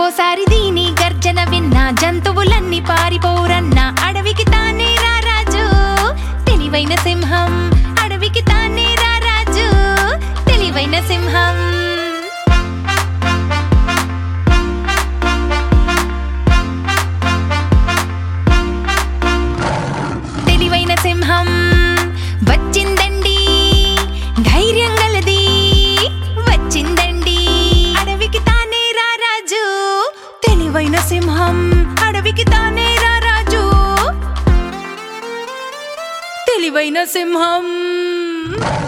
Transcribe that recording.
ఓసారి దీని గర్జన విన్న జంతువులన్నీ పారిపోరన్న అడవికి తానే రారాజు తెలివైన సింహం అడవికి తానే రారాజు తెలివైన సింహం తెలివైన సింహం వచ్చిందండి ధైర్యం గలది వచ్చిందండి అడవికి తానే రారాజు తెలివైన సింహం అడవికి తానే రారాజు తెలివైన సింహం